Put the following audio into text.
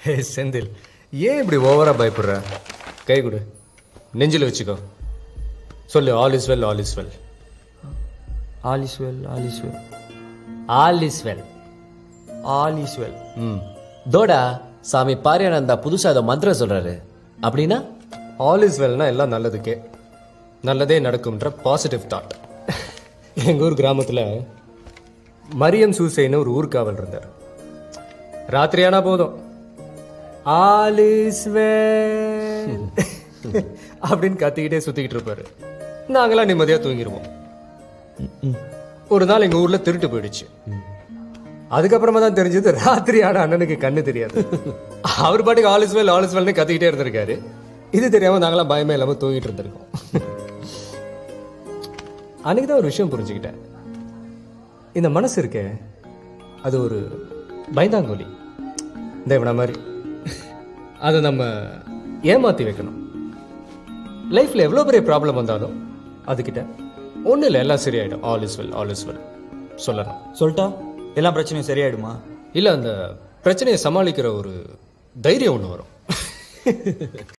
ஹே செந்தில் ஏன் இப்படி ஓவரா பயப்படுற கை கொடு நெஞ்சில் வச்சுக்கோ சொல்லு all is well all is well all is well all is well all is well all is well ம் தோடா சாமி பாரியானந்தா புதுசா ஏதோ மந்திரம் சொல்றாரு அப்படின்னா ஆல் இஸ் வெல்னா எல்லாம் நல்லதுக்கே நல்லதே நடக்கும்ன்ற பாசிட்டிவ் தாட் எங்கள் ஊர் கிராமத்தில் மரியம் சூசைன்னு ஒரு ஊர்காவல் இருந்தார் ராத்திரியானா போதும் ஆல் இஸ் வெல் அப்படின்னு கத்திக்கிட்டே சுத்திக்கிட்டு இருப்பாரு நாங்களாம் நிம்மதியா தூங்கிடுவோம் ஒரு நாள் எங்க ஊர்ல திருட்டு போயிடுச்சு அதுக்கப்புறமா தான் தெரிஞ்சது ராத்திரியான அண்ணனுக்கு கண்ணு தெரியாது அவர் பாட்டுக்கு all is well all is வெல்னு கத்திக்கிட்டே இருந்திருக்காரு இது தெரியாம நாங்களாம் பயமே இல்லாம தூங்கிட்டு இருந்திருக்கோம் அன்னைக்கு தான் ஒரு விஷயம் புரிஞ்சுக்கிட்டேன் இந்த மனசு இருக்கே அது ஒரு பயந்தாங்கோலி இந்த இவன மாதிரி அதை நம்ம ஏமாத்தி வைக்கணும் லைஃப்ல எவ்வளோ பெரிய ப்ராப்ளம் வந்தாலும் அதுகிட்ட ஒன்றும் இல்லை எல்லாம் சரியாயிடும் all is well all is well சொல்லணும் சொல்லிட்டா எல்லா பிரச்சனையும் சரியாயிடுமா இல்லை அந்த பிரச்சனையை சமாளிக்கிற ஒரு தைரியம் ஒன்று வரும்